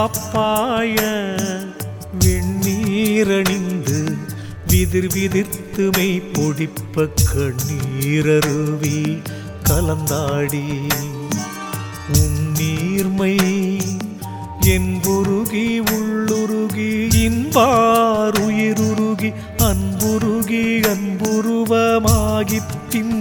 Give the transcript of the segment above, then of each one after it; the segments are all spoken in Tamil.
காப்பாய வெண்ணீரணிந்து விதிர் விதிர்த்துமை பொடிப்ப கண்ணீரருவி கலந்தாடி உன்னீர்மை என்புருகி உள்ளுருகி இன்பாருயிருருகி அன்புருகி அன்புருவமாகிப் பின்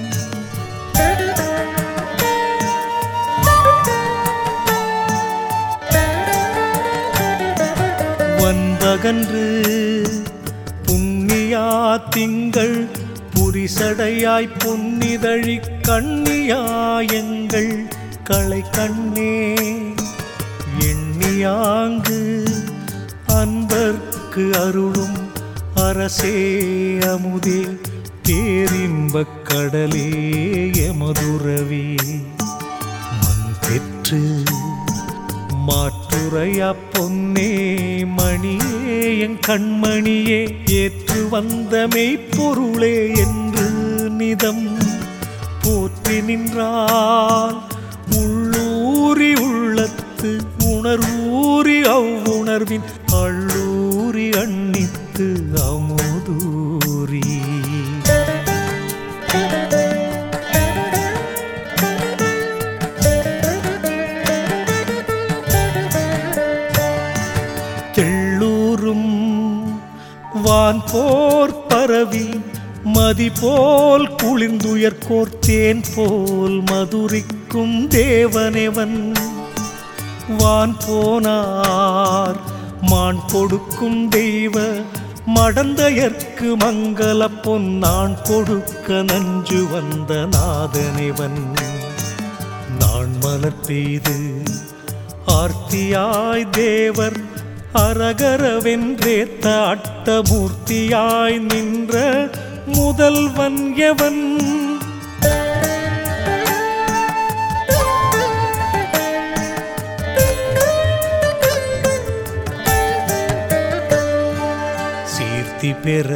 வந்தகன்று புண்ணியா திங்கள் புரிசடையாய் பொன்னிதழி கண்ணியாயங்கள் களை கண்ணே எண்ணியாங்கு அன்பர்க்கு அருளும் அரசே அமுதே பேரின்பக் கடலே எமதுரவி மண் பெற்று மாற்றுரையா பொன்னே மணியே என் கண்மணியே ஏற்று வந்த மெய்ப்பொருளே என்று நிதம் போற்றி நின்றால் உள்ளூரி உள்ளத்து உணர்வூரி அவ்வுணர்வின் அள்ளூரி அண்ணித்து அமுதூரி தெள்ளூரும் வான் போர் பரவி மதி போல் குளிர்ந்துயர்கோர் தேன் போல் மதுரிக்கும் தேவனெவன் வான் போனார் மான் கொடுக்கும் தெய்வ மடந்தையர்க்கு மங்கள பொன்னான் கொடுக்க நஞ்சு வந்த நாதனிவன் நான் மலர் பெய்து ஆர்த்தியாய் தேவர் அரகரவென்றேத்த அட்டமூர்த்தியாய் நின்ற முதல்வன் எவன் சீர்த்தி பெற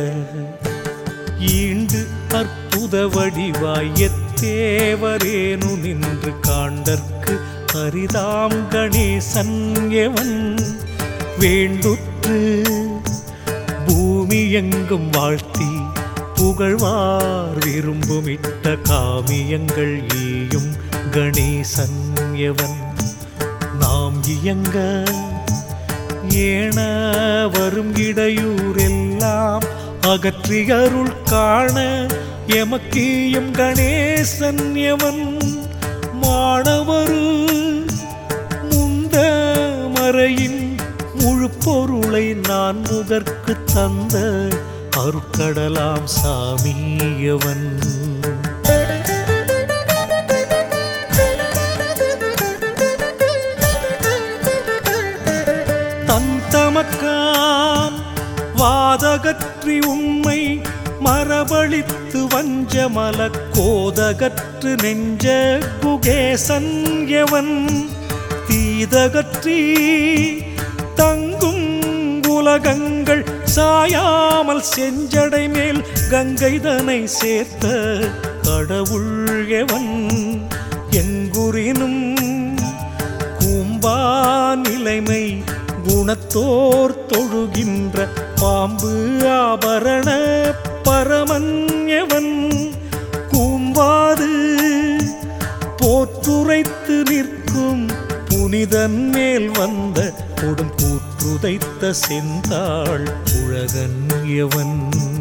ஈண்டு அற்புத வடிவாய் எத்தேவரேனு நின்று காண்டற்கு அரிதாம் கணேசன் எவன் வேண்டுற்று பூமி எங்கும் வாழ்த்தி புகழ்வார் விரும்புமிட்ட காமியங்கள் ஈயும் கணேசன் எவன் நாம் இயங்க ஏன வரும் இடையூரெல்லாம் அகற்றி அருள் காண எமக்கீயும் கணேசன் எவன் மாணவரு முந்த மறையின் முழு பொருளை நான் முதற்கு தந்த அருட்கடலாம் சாமியவன் தன் தமக்காம் வாதகற்றி உண்மை மரபளித்து வஞ்சமல கோதகற்று நெஞ்ச குகேசன் எவன் தீதகற்றி தங்கும் உலகங்கள் சாயாமல் செஞ்சடை மேல் கங்கைதனை சேர்த்த கடவுள் எவன் எங்குறினும் கூம்பா நிலைமை குணத்தோர் தொழுகின்ற பாம்பு ஆபரண பரமன்யவன் கூம்பாது போற்றுரைத்து நிற்கும் புனிதன் மேல் வந்த கொடும் கூற்றுதைத்த செந்தாள் உலகன் எவன்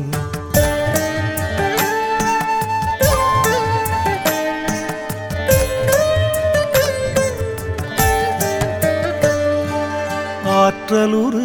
ஆற்றலுறு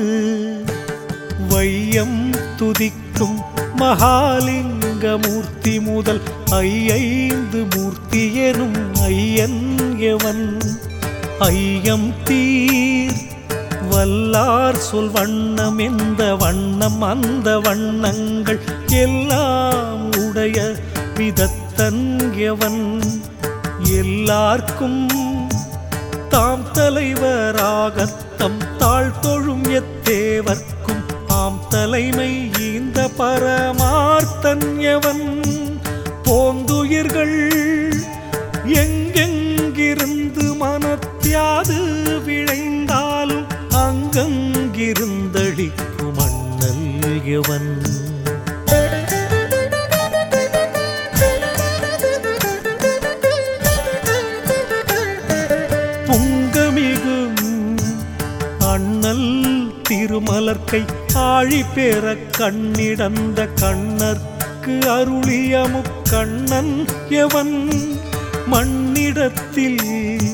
வையம் துதிக்கும் மகாலிங்க மூர்த்தி முதல் ஐயைந்து மூர்த்தி எனும் ஐயன் எவன் ஐயம் தீர் வல்லார் சொல் வண்ணம் எந்த வண்ணம் அந்த வண்ணங்கள் எல்லாம் உடைய விதத்தன் எவன் எல்லார்க்கும் தாம் தலைவராகத்தம் தாழ் தொழும் எத்தேவர்க்கும் ஆம் தலைமை ஈந்த பரமார்த்தன் எவன் போந்துயிர்கள் எங்கெங்கிருந்து மனத்தியாது விழைந்தாலும் அங்கங்கிருந்தளிக்கும் அண்ணல் எவன் புங்கமிகும் அண்ணல் திருமலர்க்கை ஆழி பெற கண்ணிடந்த கண்ணர்க்கு அருளிய முக்கண்ணன் எவன் மண்ணிடத்தில்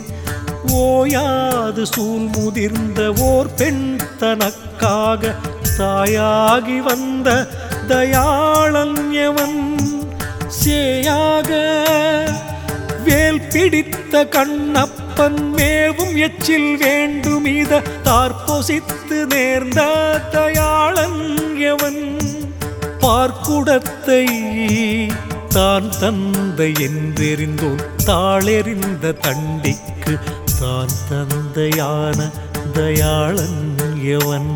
ஓயாது சூழ் முதிர்ந்த ஓர் பெண் தனக்காக தாயாகி வந்த தயாளன் எவன் சேயாக வேல் பிடித்த கண்ணப்பன் மேவும் எச்சில் வேண்டுமித தார்பொசித்து நேர்ந்த தயாளன் எவன் பார்க்குடத்தை தான் தந்தை என்றெறிந்தோன் தாளெறிந்த தண்டிக்கு தான் தந்தையான தயாளன் எவன்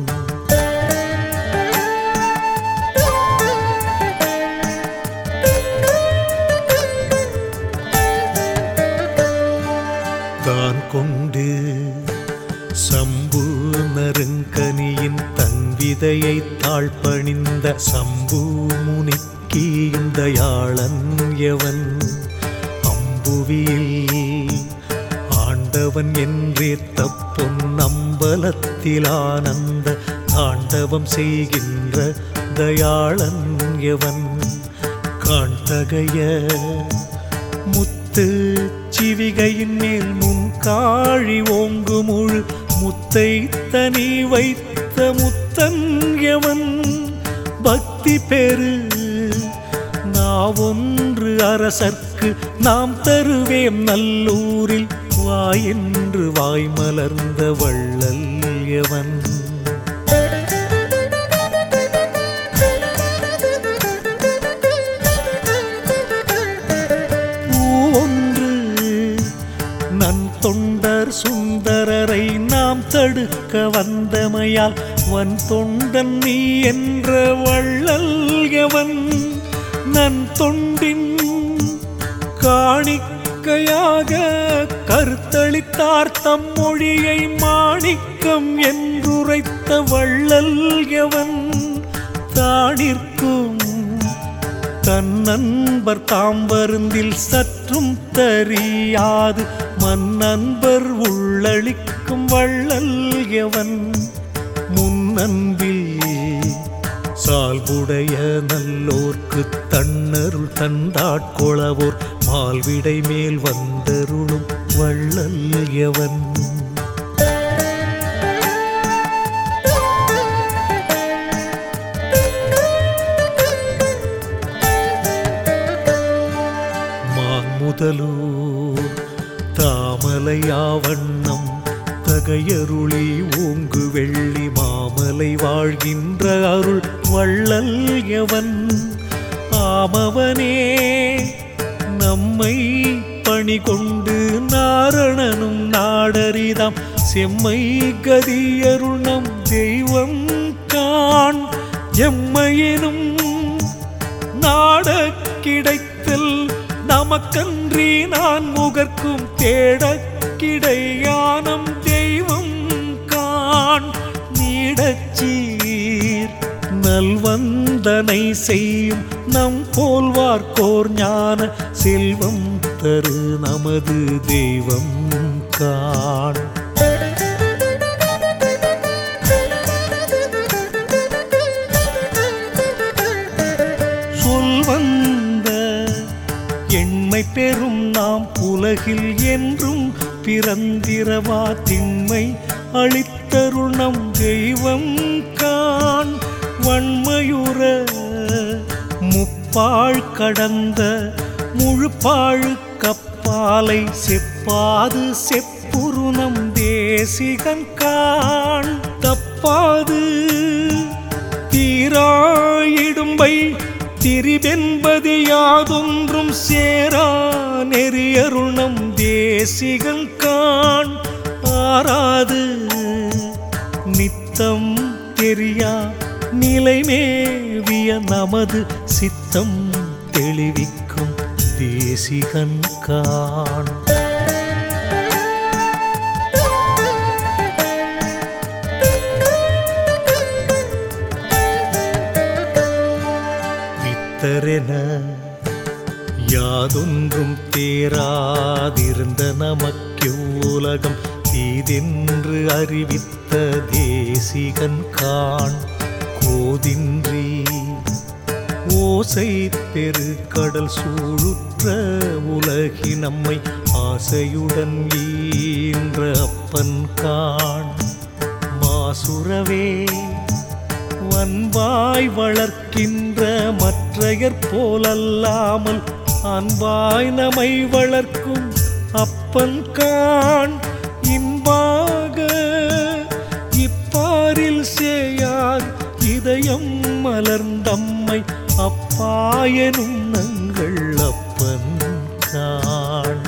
தான் கொண்டு சம்பு நறுங்கனியின் தன் விதையை தாழ்பணிந்த சம்பு முனிக்கு இந்த யாழன் எவன் அம்புவியில் ஆண்டவன் என்றேத்த பொன்னம்பலத்தில் ஆனந்த தாண்டவம் செய்கின்ற தயாளன் எவன் காண்தகைய முத்து சிவிகையின் மேல் முன்காழி ஓங்கு முழு முத்தை தனி வைத்த முத்தன் எவன் பக்தி பெரு நாவொன்று அரசர்க்கு நாம் தருவேம் நல்லூரில் வாயென்று வாய் மலர்ந்த வள்ளல் எவன் பூவொன்று நன் தொண்டர் சுந்தரரை நாம் தடுக்க வந்தமையால் வன் தொண்டன் நீ என்ற வள்ளல் எவன் நன் தொண்டின் காணிக்கையாக கருத்தளித்தார் தம் மொழியை மாணிக்கம் என்றுரைத்த வள்ளல் எவன் தானிற்கும் தன் நண்பர் தாம் வருந்தில் சற்றும் தெரியாது மன்னன்பர் உள்ளளிக்கும் வள்ளல் எவன் முன்னன்பில் சால்புடைய நல்லோர்க்கு தன்னருள் தந்தாட்கொளவோர் மால்விடை மேல் வந்தருளும் வள்ளல் எவன் மான்முதலூர் தாமலையாவண்ணம் தகையருளி ஓங்கு வெள்ளி மாமலை வாழ்கின்ற அருள் வள்ளல் எவன் ஆமவனே நம்மை பணி கொண்டு நாரணனும் நாடரிதாம் செம்மை கதியருள் நம் தெய்வம் காண் எம்மையினும் நாட கிடைத்தல் நமக்கன்றி நான் முகர்க்கும் தேட கிடையானம் தெய்வம் காண் நீடச்சீர் நல்வந்தனை செய்யும் நம் போல்வார்க்கோர் ஞான செல்வம் தரு நமது தெய்வம் காண் சொல் வந்த எண்மை பெறும் நாம் உலகில் என்றும் பிறந்திரவா திண்மை அளித்தருள் நம் தெய்வம் காண் வன்மையுற முப்பாழ் கடந்த முழுப்பாழு கப்பாலை செப்பாது செப்புரு நம் தேசிகன் காண் தப்பாது தீராயிடும்பை திரிவென்பது யாதொன்றும் சேரா நெறியருணம் தேசிகன் காண் ஆறாது நித்தம் தெரியா நிலைமேவிய நமது சித்தம் தெளிவிக்கும் தேசிகன் காண் ஏதென்று அறிவித்த தேசிகன் காண் கோதின்றி ஓசை பெரு கடல் சூழுற்ற உலகி நம்மை ஆசையுடன் ஈன்ற அப்பன் காண் மாசுரவே வன்பாய் வளர்க்கின்ற மற்றையர் போலல்லாமல் அன்பாய் நமை வளர்க்கும் அப்பன் காண் இன்பாக இப்பாரில் சேயார் இதயம் மலர்ந்தம்மை அப்பாயனும் நங்கள் அப்பன் காண்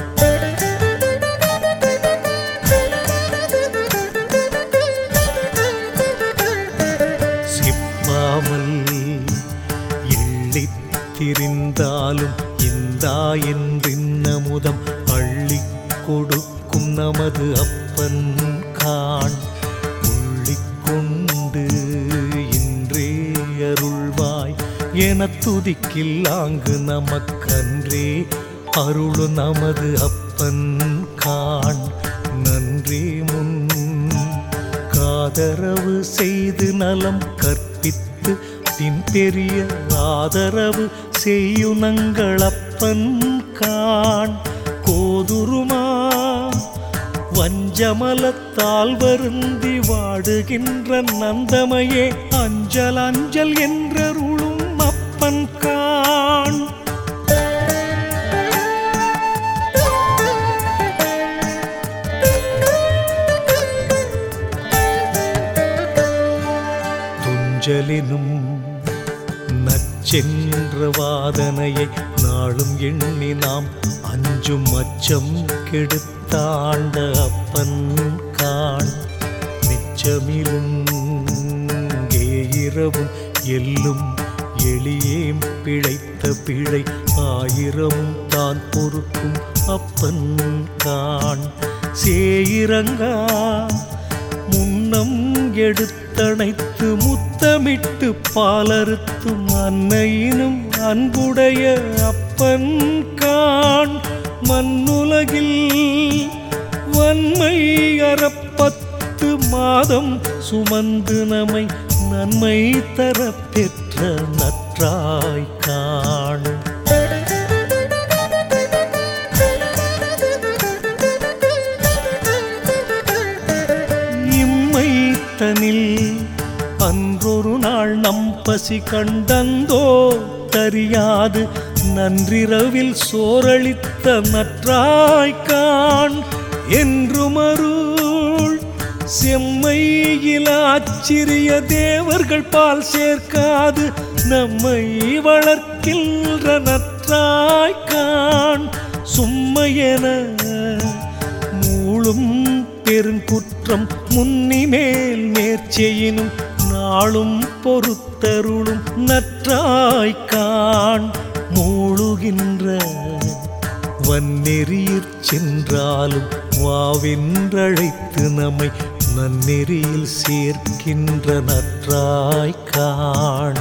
சிப்பாமல் எள்ளித் திரிந்தாலும் இந்தா என்றின்னமுதம் அள்ளிக் கொடுக்கும் நமது அப்பன் காண் உள்ளிக் கொண்டு இன்றே அருள்வாய் என துதிக்கில்லாங்கு நமக்கன்றே அருளு நமது அப்பன் காண் நன்றே முன் காதரவு செய்து நலம் கற்பித்து பின் பெரிய ஆதரவு செய்யுனங்களப்பன் காண் கோதுருமா வஞ்சமலத்தால் வருந்தி வாடுகின்ற நந்தமையே அஞ்சல் அஞ்சல் என்றருளும் அப்பன் காண் துஞ்சலினும் நச்சென்ற வாதனையை நாளும் எண்ணி நாம் அஞ்சும் அச்சம் கெடுத்தாண்ட அப்பன் காண் நிச்சமிலும் இரவும் எல்லும் எளியேம் பிழைத்த பிழை ஆயிரமும் தான் பொறுக்கும் அப்பன் காண் சேயிரங்கா முன்னம் எடுத்தணைத்து முத்தமிட்டு பாலறுத்தும் அன்னையினும் அன்புடைய அப்பன் காண் மண்ணுலகில் வன்மை அறப்பத்து மாதம் சுமந்து நமை நன்மை தர பெற்ற நற்றாய் காண் இம்மை தனில் அன்றொரு நாள் நம் பசி கண்டந்தோ தறியாது நன்றிரவில் சோரளித்த நற்றாய்கான் என்று மருள் செம்மையில் ஆச்சிரிய தேவர்கள் பால் சேர்க்காது நம்மை வளர்க்கின்ற நற்றாய்கான் சும்மையென மூளும் பெருங்குற்றம் முன்னிமேல் மேற்செயினும் நாளும் பொறுத்தருளும் நற்றாய்கான் மூழுகின்ற வன்னெறியிற் சென்றாலும் வாவென்றழைத்து நம்மை நன்னெறியில் சேர்க்கின்ற நற்றாய்கான்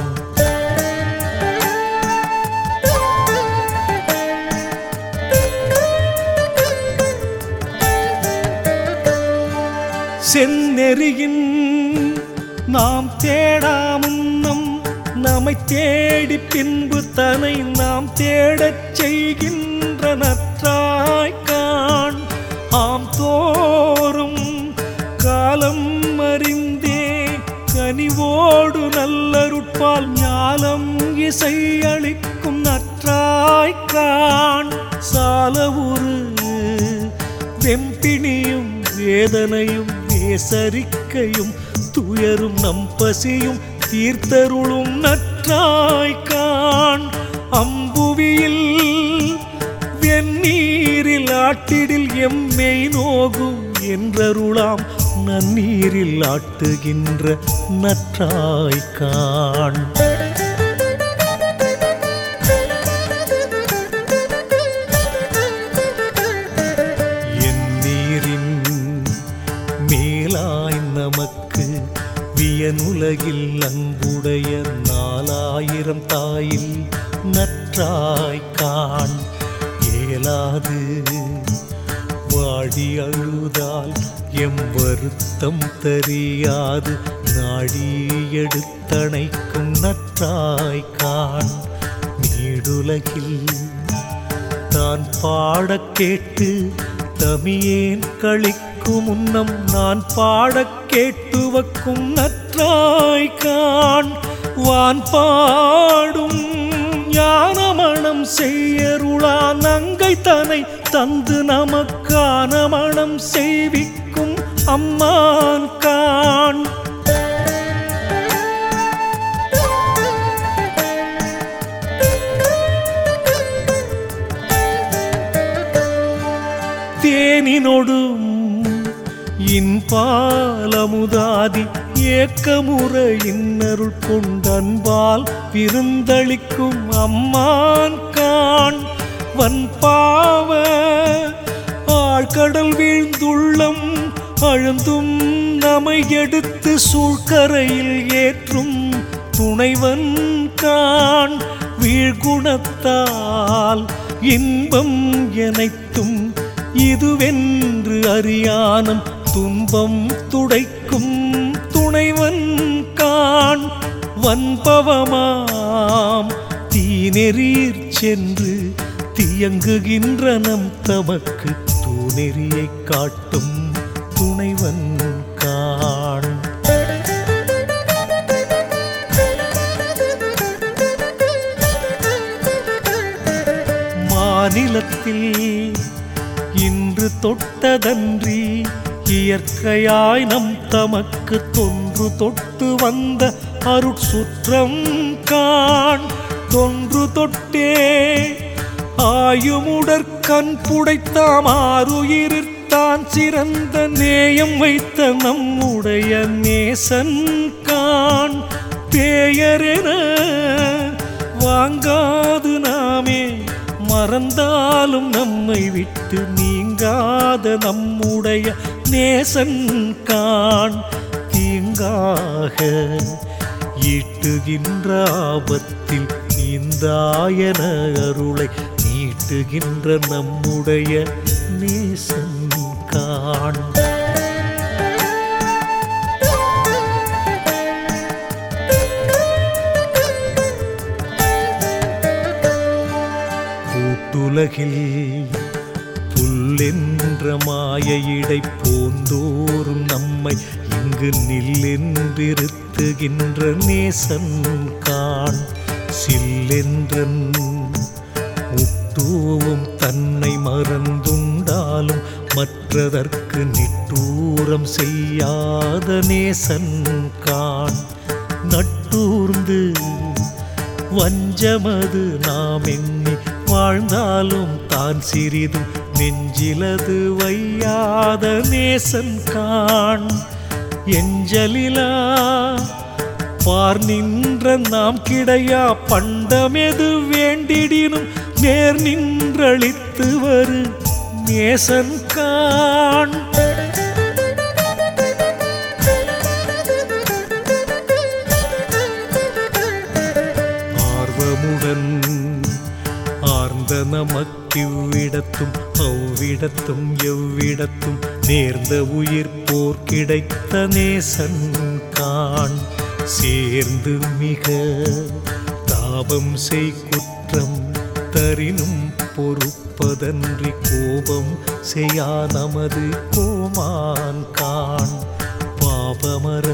செந்நெறியின் நாம் தேடாமுன்னம் நம்மை தேடி பின்பு தனை நாம் தேடச் செய்கின்ற நற்றாய்கான் ஆம் தோறும் காலம் அறிந்தே கனிவோடு நல்லருட்பால் ஞாலம் இசை அளிக்கும் நற்றாய்கான் சால ஒரு வெம்பிணியும் வேதனையும் வேசரிக்கையும் துயரும் நம் பசியும் தீர்த்தருளும் நற்றாய்கான் அம்புவியில் வெந்நீரில் ஆட்டிடில் எம்மை நோகும் என்றருளாம் நன்னீரில் ஆட்டுகின்ற நற்றாய்கான் என் நீரின் மேலாய் நமக்கு வியனுலகில் அன்புடைய நாலாயிரம் தாயில் நற்றாய்கான் ஏலாது வாடி அழுதால் எம் வருத்தம் தெரியாது நாடி எடுத்தணைக்கும் நற்றாய் காண் நீடுலகில் தான் பாடக் கேட்டு தமியேன் கழிக்கும் முன்னம் நான் பாடக் கேட்டுவக்கும் நற்றாய் காண் வான் பாடும் ஞானமணம் செய்யருளா நங்கை தனை தந்து நமக்கான மணம் செய்விக்கும் அம்மான் காண் தேனினொடும் இன்பாலமுதாதி ஏக்கமுற இன்னருள் கொண்டன்பால் விருந்தளிக்கும் அம்மான் காண் வன்பாவ ஆழ்கடல் வீழ்ந்துள்ளம் அழுந்தும் நமை எடுத்து சூழ்கரையில் ஏற்றும் துணைவன் காண் வீழ்குணத்தால் இன்பம் எனைத்தும் இதுவென்று அறியானம் துன்பம் துடைக்கும் துணைவன் காண் வன்பவமாம் தீநெறீர் சென்று தியங்குகின்ற நம் தமக்கு தூநெறியைக் காட்டும் துணைவன் காண் மாநிலத்தில் இன்று தொட்டதன்றி இயற்கையாய் நம் தமக்கு தொன்று தொட்டு வந்த அருட்சுற்றம் காண் தொன்று தொட்டே ஆயுமுடற் கண் புடைத்தாம் ஆறுயிரிற்தான் சிறந்த நேயம் வைத்த நம்முடைய நேசன் காண் பேயரென வாங்காது நாமே மறந்தாலும் நம்மை விட்டு நீங்காத நம்முடைய நேசன் காண் தீங்காக ஈட்டுகின்ற ஆபத்தில் நீந்தாயன அருளை நீட்டுகின்ற நம்முடைய நேசன் காண் கூட்டுலகில் புல்லென்ற மாய இடை போந்தோறும் நம்மை இங்கு நில்லென்றிருத்துகின்ற நேசன் காண் சில்லென்றன் முத்தூவும் தன்னை மறந்துண்டாலும் மற்றதற்கு நிட்டூரம் செய்யாத நேசன் காண் நட்டூர்ந்து வஞ்சமது நாம் எண்ணி வாழ்ந்தாலும் தான் சிறிதும் நெஞ்சிலது வையாத நேசன் காண் எஞ்சலிலா பார் நின்ற நாம் கிடையா பண்டமெது வேண்டிடினும் நேர் நின்றளித்து வரு நேசன் காண் ஆர்வமுடன் ஆர்ந்த நமக்கிவ்விடத்தும் அவ்விடத்தும் எவ்விடத்தும் நேர்ந்த உயிர் போர் கிடைத்த நேசன் காண் சேர்ந்து மிக தாபம் செய் குற்றம் தரினும் பொறுப்பதன்றி கோபம் செய்யா நமது கோமான் காண் பாபமர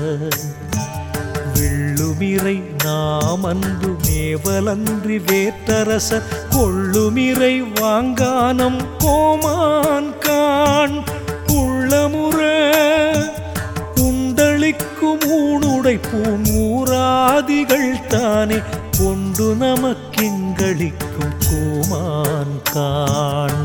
வெள்ளுமிரை நாம் அன்பு மேவலன்றி வேற்றரசர் கொள்ளுமிரை வாங்கானம் கோமான் காண் உள்ளமுற உண்டளிக்கும் ஊனுடை பூங்கூராதிகள் தானே கொண்டு நமக்கிங்களிக்கும் கோமான் காண்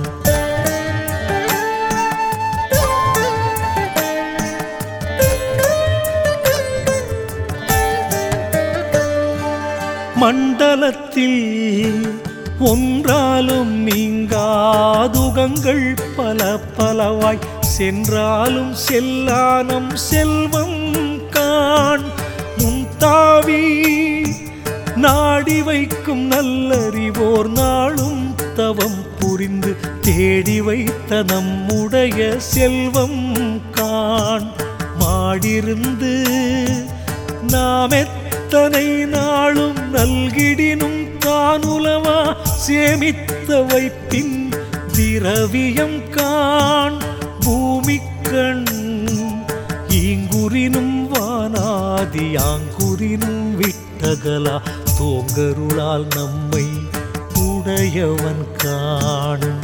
மண்டலத்தில் ஒன்றாலும் நீங்காதுகங்கள் பல பலவாய் சென்றாலும் செல்லானம் செல்வம் காண் முன்தாவி நாடி வைக்கும் நல்லறிவோர் நாளும் தவம் புரிந்து தேடி வைத்த நம்முடைய செல்வம் காண் காண் மாடிருந்து நாம் எத்தனை நாளும் நல்கிடினும் தானுலவா சேமித்த வைப்பின் திரவியம் காண் பூமிக்கண் ஈங்குறினும் வானாதி ஆங்குறினும் விட்டகலா தோங்கருளால் நம்மை உடையவன் காணும்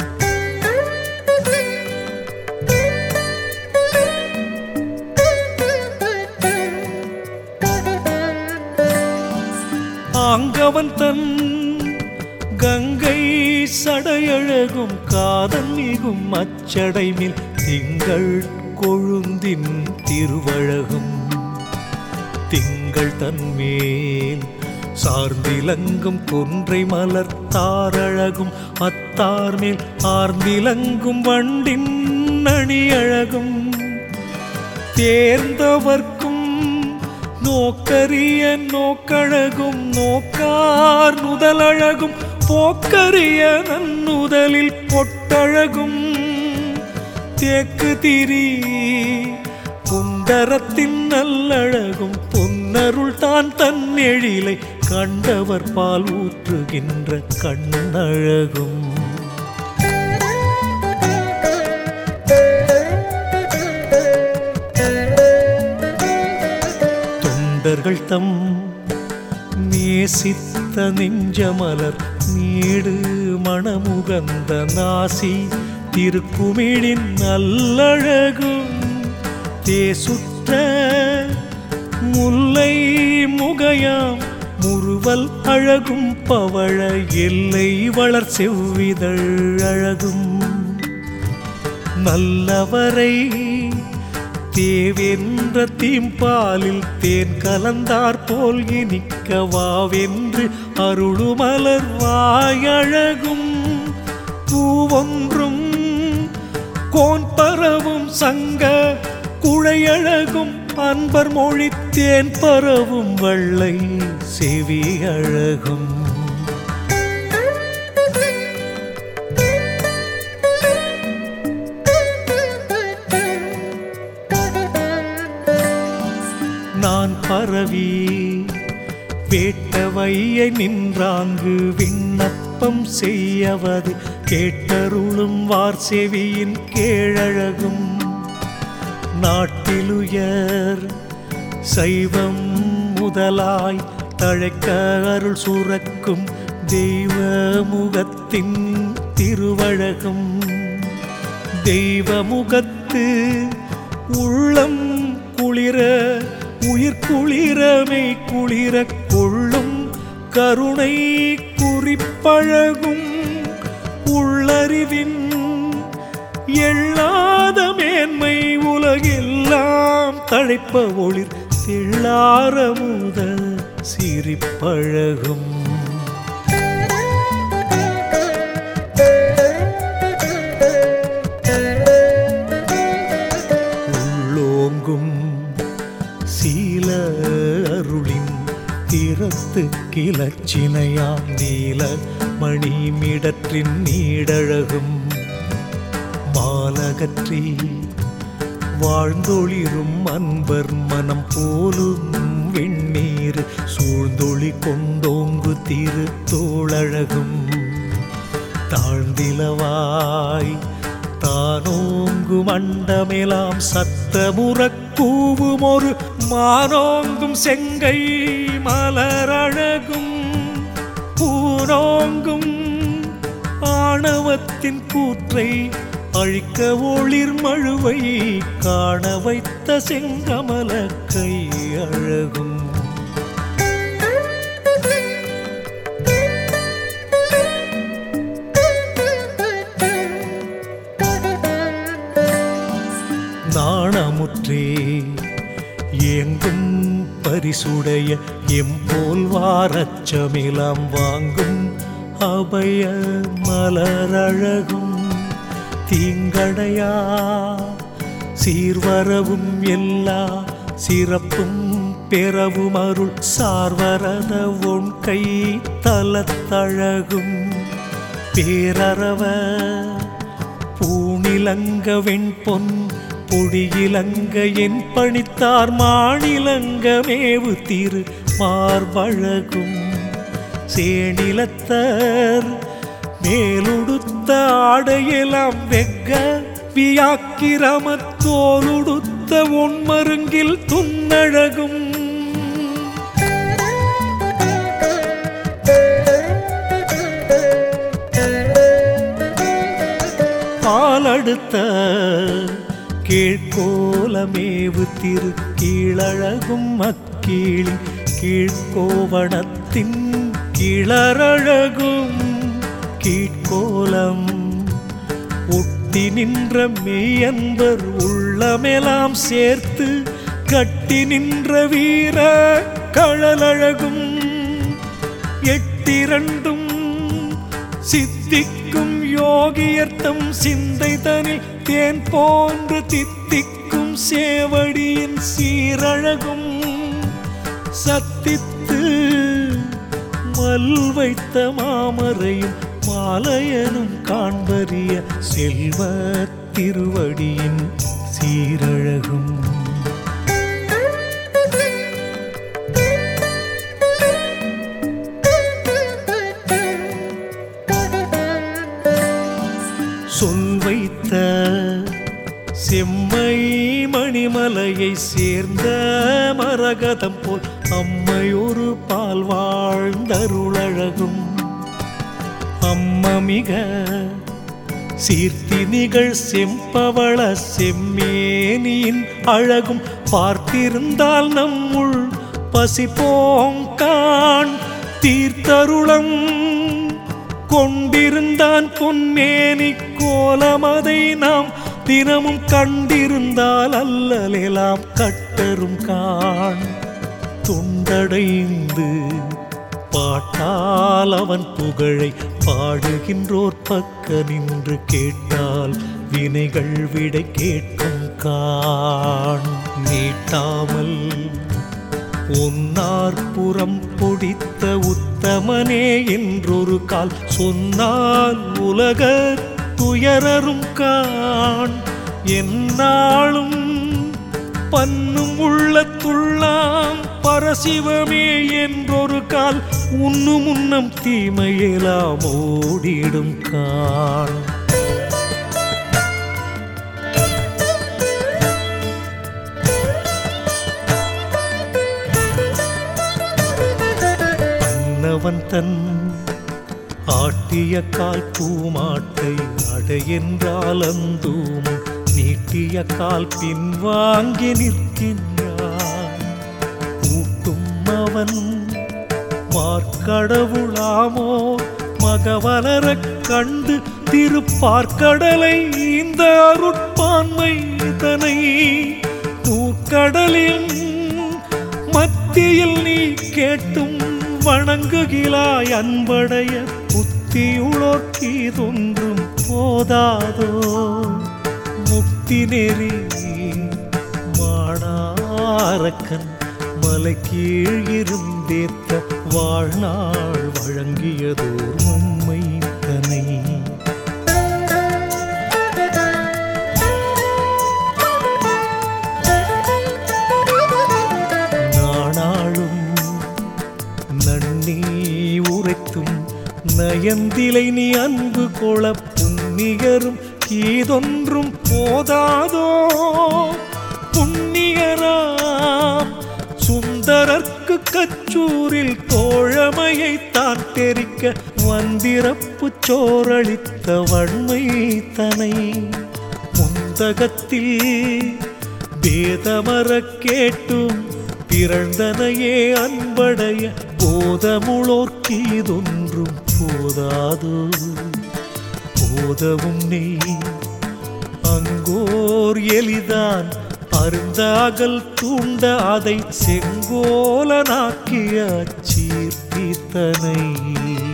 ஆங்கவன் தன் கங்கை சடையழகும் காதல் மிகும் அச்சடைமில் திங்கள் கொழுந்தின் திருவழகும் திங்கள் தன்மேல் சார்ந்திலங்கும் கொன்றை மலர் தாரழகும் அத்தார் மேல் ஆர்ந்திலங்கும் வண்டின் அணியழகும் தேர்ந்தவர்க்கும் நோக்கரிய நோக்கழகும் நோக்கார் நுதலழகும் போக்கரிய நன்னுதலில் பொட்டழகும் தேக்கு திரி குண்டரத்தின் நல்லழகும் பொன்னருள் தான் தன் எழிலை கண்டவர் பால் ஊற்றுகின்ற கண்ணழகும் தொண்டர்கள் தம் நேசித்த நெஞ்சமலர் நீடு மணமுகந்த நாசி திருக்குமிழின் நல்லழகும் தேசுற்ற முல்லை முகையாம் முறுவல் அழகும் பவழ எல்லை வளர் செவ்விதழ் அழகும் நல்லவரை தேவென்ற தீம்பாலில் தேன் கலந்தார் போல் இனிக்க வாவென்று அருளுமலர் வாயழகும் பூவொன்றும் கோன் பரவும் சங்க குழையழகும் அன்பர் மொழி தேன் பரவும் வெள்ளை செவி அழகும் நான் பரவி வேட்டவையை நின்றாங்கு விண்ணப்பம் செய்யவது கேட்டருளும் வார்செவியின் கேழழகும் நாட்டிலுயர் சைவம் முதலாய் தழைக்க அருள் சுரக்கும் தெய்வ முகத்தின் திருவழகும் தெய்வ முகத்து உள்ளம் குளிர உயிர் குளிரமை குளிர கொள்ளும் கருணை குறிப்பழகும் உள்ளறிவின் எள்ளாத மேன்மை உலகெல்லாம் தழைப்ப ஒளிர் தெள்ளாரமுத சிரிப்பழகும் உள்ளோங்கும் சீல அருளின் திறத்து கிளச்சினையாம் நீல மணிமிடற்றின் நீடழகும் மாலகற்றி வாழ்ந்தொளிரும் அன்பர் மனம் போலும் வெண்ணீர் சூழ்ந்தொளி கொண்டோங்கு திரு தோழழகும் தாழ்ந்திலவாய் தானோங்கு மண்டமெலாம் சத்தமுறக் கூவும் ஒரு மானோங்கும் செங்கை மலரழகும் பூனோங்கும் ஆணவத்தின் கூற்றை அழிக்க ஒளிர் மழுவை காண வைத்த செங்கமல கை அழகும் நாணமுற்றே எங்கும் பரிசுடைய எம்போல் வாரச்சமிலாம் வாங்கும் அபய மலரழகும் தீங்கடையா சீர்வரவும் எல்லா சிறப்பும் பெறவும் அருள் சார்வரத உன் கை தலத்தழகும் பேரறவ பூணிலங்க வெண்பொன் பொடியிலங்க என் பணித்தார் மாநிலங்கமேவு திரு மார்பழகும் சேனிலத்தர் மேலுடுத்த ஆடையெல்லாம் வெக்க வியாக்கிரமத்தோலுடுத்த ஒன்மருங்கில் துன்னழகும் பாலடுத்த கீழ்கோலமேவு திரு கீழழகும் அக்கீழி கீழ்கோவணத்தின் கிளரழகும் கீழ்கோலம் ஒட்டி நின்ற மெய்யன்பர் உள்ளமெல்லாம் சேர்த்து கட்டி நின்ற வீர கழலழகும் எட்டிரண்டும் சித்திக்கும் யோகியர்த்தம் சிந்தை தனில் தேன் போன்று தித்திக்கும் சேவடியின் சீரழகும் சத்தித்து மல் வைத்த மாமரையும் மாலையனும் காண்பறிய செல்வ திருவடியின் சீரழகும் சொல் வைத்த செம்மை மணிமலையை சேர்ந்த மரகதம் போல் அம்மையொரு பால் வாழ்ந்தருளழகும் அம்மமிக சீர்த்தி நிகழ் செம்பவள செம்மேனியின் அழகும் பார்த்திருந்தால் நம்முள் பசி போங்கான் தீர்த்தருளம் கொண்டிருந்தான் பொன்னேனி கோலமதை நாம் தினமும் கண்டிருந்தால் அல்லலெல்லாம் கட்டரும் காண் தொண்டடைந்து பாட்டால் அவன் புகழை பாடுகின்றோர் பக்க நின்று கேட்டால் வினைகள் விடை கேட்கும் காண் நீட்டாமல் உன்னார்புறம் பொடித்த உத்தமனே என்றொரு கால் சொன்னால் உலக துயரரும் காண் என்னாலும் பன்னும் உள்ளத்துள்ளாம் பரசிவமே என்றொரு கால் உண்ணும் உன்னம் தீமையெல்லாம் ஓடிடும் காண் அன்னவன் தன் ஆட்டிய கால் பூமாட்டை அடையென்றால் அந்தூம் நீட்டிய கால் பின்வாங்கி நிற்கின்றான் ஊட்டும் அவன் மார்க்கடவுளாமோ மகவலரக் கண்டு திருப்பார்க்கடலை இந்த அருட்பான்மை இதனை நூற்கடலில் மத்தியில் நீ கேட்டும் வணங்குகிலாய் அன்படைய புத்தியுளோக்கீதொன்றும் போதாதோ முக்தி நெறி மாணாரக்கன் மலை கீழ் இருந்தேத்த வாழ்நாள் வழங்கியதோர் உண்மை தனை நாணாளும் நன்னி உரைத்தும் நயந்திலை நீ அன்பு கொள புன்னிகரும் கீதொன்றும் போதாதோ புண்ணியராம் சுந்தரர்க்கு கச்சூரில் தோழமையை தான் தெரிக்க வந்திரப்பு சோரளித்த வன்மை தனை முந்தகத்தில் பேதமரக் கேட்டும் பிறந்தனையே அன்படைய போதமுளோர்க்கீதொன்றும் போதாதோ போதவும் நீ அங்கோர் எலிதான் அருந்தாகல் தூண்ட அதை செங்கோலனாக்கிய சீர்த்தித்தனை